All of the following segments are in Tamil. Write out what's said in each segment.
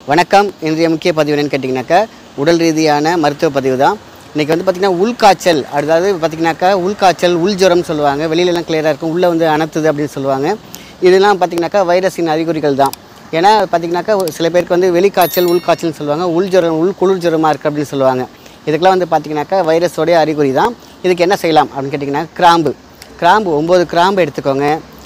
வணக்கம் இன்றைய முக்கிய பதிவு என்னன்னு கேட்டிங்கனாக்கா உடல் ரீதியான மருத்துவ பதிவு தான் இன்றைக்கி வந்து பார்த்திங்கன்னா உள்காய்ச்சல் அதாவது பார்த்திங்கனாக்கா உள்காய்ச்சல் உள்ஜுரம் சொல்லுவாங்க வெளியிலலாம் கிளியராக இருக்கும் உள்ளே வந்து அனத்துது அப்படின்னு சொல்லுவாங்க இதெல்லாம் பார்த்திங்கனாக்கா வைரஸின் அறிகுறிகள் தான் ஏன்னா பார்த்திங்கனாக்கா சில பேருக்கு வந்து வெளிக்காய்ச்சல் உள்காய்ச்சல்னு சொல்லுவாங்க உள்ஜுரம் உள் குளிர் ஜுரமாக இருக்குது அப்படின்னு சொல்லுவாங்க இதுக்கெல்லாம் வந்து பார்த்திங்கனாக்கா வைரஸோடைய அறிகுறி தான் இதுக்கு என்ன செய்யலாம் அப்படின்னு கேட்டிங்கன்னா கிராம்பு கிராம்பு ஒம்பது கிராம்பு எடுத்துக்கோங்க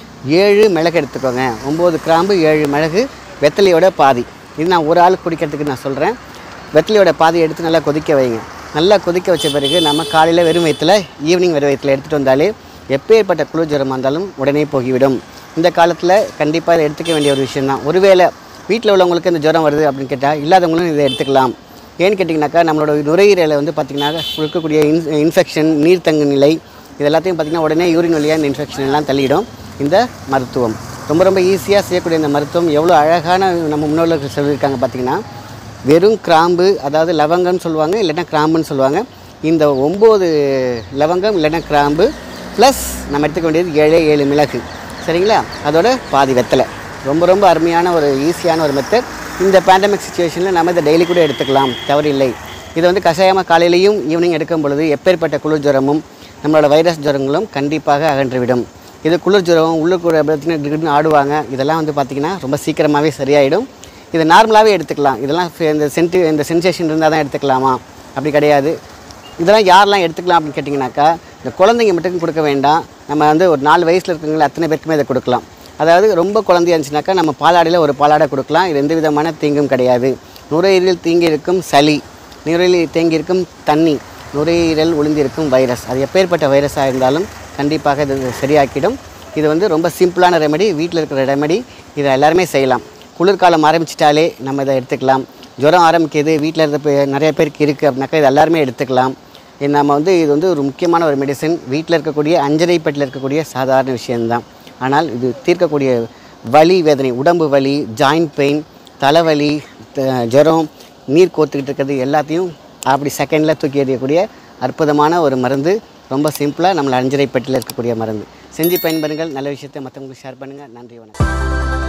ஏழு மிளகு எடுத்துக்கோங்க ஒம்பது கிராம்பு ஏழு மிளகு வெத்தலையோட பாதி இது நான் ஒரு ஆள் குடிக்கிறதுக்கு நான் சொல்கிறேன் வெத்தலையோட பாதி எடுத்து நல்லா கொதிக்க வைங்க நல்லா கொதிக்க வச்ச பிறகு நம்ம காலையில் வெறும் வயிற்றில் ஈவினிங் வெறும் வயிற்றில் எடுத்துகிட்டு வந்தாலே எப்பேற்பட்ட குளிர் ஜுரமாக இருந்தாலும் உடனே போகிவிடும் இந்த காலத்தில் கண்டிப்பாக இதை எடுத்துக்க வேண்டிய ஒரு விஷயம் தான் ஒருவேளை வீட்டில் உள்ளவங்களுக்கு இந்த ஜுரம் வருது அப்படின்னு கேட்டால் இல்லாதவங்களும் இதை எடுத்துக்கலாம் ஏன்னு கேட்டிங்கனாக்கா நம்மளோட நுரையீரலை வந்து பார்த்திங்கன்னா இருக்கக்கூடிய இன் இன்ஃபெக்ஷன் நீர்த்தங்கு நிலை இது எல்லாத்தையும் பார்த்திங்கன்னா உடனே யூரின் வழியாக இந்த இன்ஃபெக்ஷன் எல்லாம் தள்ளிடும் இந்த மருத்துவம் ரொம்ப ரொம்ப ஈஸியாக செய்யக்கூடிய இந்த மருத்துவம் எவ்வளோ அழகான நம்ம முன்னோர்கள் சொல்லியிருக்காங்க பார்த்திங்கன்னா வெறும் கிராம்பு அதாவது லவங்கம்னு சொல்லுவாங்க இல்லைன்னா கிராம்புன்னு சொல்லுவாங்க இந்த ஒம்பது லவங்கம் இல்லைன்னா கிராம்பு ப்ளஸ் நம்ம எடுத்துக்க வேண்டியது ஏழே ஏழு மிளகு சரிங்களா அதோட பாதி வெத்தலை ரொம்ப ரொம்ப அருமையான ஒரு ஈஸியான ஒரு மெத்தட் இந்த பேண்டமிக் சுச்சுவேஷனில் நம்ம இதை டெய்லி கூட எடுத்துக்கலாம் தவறில்லை இதை வந்து கஷாயமாக காலையிலையும் ஈவினிங் எடுக்கும் பொழுது எப்பேற்பட்ட குளிர் ஜுரமும் நம்மளோட வைரஸ் ஜுரங்களும் கண்டிப்பாக அகன்றுவிடும் இது குளிர் ஜுரம் உள்ளுக்குள்ள பிரச்சனை திடீர்னு ஆடுவாங்க இதெல்லாம் வந்து பார்த்திங்கன்னா ரொம்ப சீக்கிரமாகவே சரியாயிடும் இதை நார்மலாகவே எடுத்துக்கலாம் இதெல்லாம் ஃப- இந்த சென்டி இந்த சென்சேஷன் இருந்தால் தான் எடுத்துக்கலாமா அப்படி கிடையாது இதெல்லாம் யாரெல்லாம் எடுத்துக்கலாம் அப்படின்னு கேட்டிங்கனாக்கா இந்த குழந்தைங்க மட்டும் கொடுக்க வேண்டாம் நம்ம வந்து ஒரு நாலு வயசில் இருக்கவங்கள அத்தனை பேருக்குமே இதை கொடுக்கலாம் அதாவது ரொம்ப குழந்தையா இருந்துச்சுனாக்கா நம்ம பாலாடையில் ஒரு பாலாடை கொடுக்கலாம் இது எந்த விதமான தீங்கும் கிடையாது நுரையீரலில் தீங்கி இருக்கும் சளி நுரையீரலில் தேங்கி இருக்கும் தண்ணி நுரையீரல் ஒளிந்திருக்கும் வைரஸ் அது எப்பேற்பட்ட வைரஸாக இருந்தாலும் கண்டிப்பாக இது சரியாக்கிடும் இது வந்து ரொம்ப சிம்பிளான ரெமெடி வீட்டில் இருக்கிற ரெமெடி இதை எல்லாருமே செய்யலாம் குளிர்காலம் ஆரம்பிச்சிட்டாலே நம்ம இதை எடுத்துக்கலாம் ஜுரம் ஆரம்பிக்குது வீட்டில் இருக்க பே- நிறைய பேருக்கு இருக்குது அப்படின்னாக்கா இது எல்லாருமே எடுத்துக்கலாம் இது நம்ம வந்து இது வந்து ஒரு முக்கியமான ஒரு மெடிசன் வீட்டில் இருக்கக்கூடிய அஞ்சரைப்பட்டில் இருக்கக்கூடிய சாதாரண விஷயம்தான் ஆனால் இது தீர்க்கக்கூடிய வலி வேதனை உடம்பு வலி ஜாயிண்ட் பெயின் தலைவலி த- ஜுரம் நீர் கோத்துக்கிட்டு இருக்கிறது எல்லாத்தையும் அப்படி செகண்டில் தூக்கி எறியக்கூடிய அற்புதமான ஒரு மருந்து ரொம்ப சிம்பிளாக நம்மளை அஞ்சரைப்பட்டில் இருக்கக்கூடிய மருந்து செஞ்சு பயன்பெறுங்கள் நல்ல விஷயத்தை மற்றவங்களுக்கு ஷேர் பண்ணுங்கள் நன்றி வணக்கம்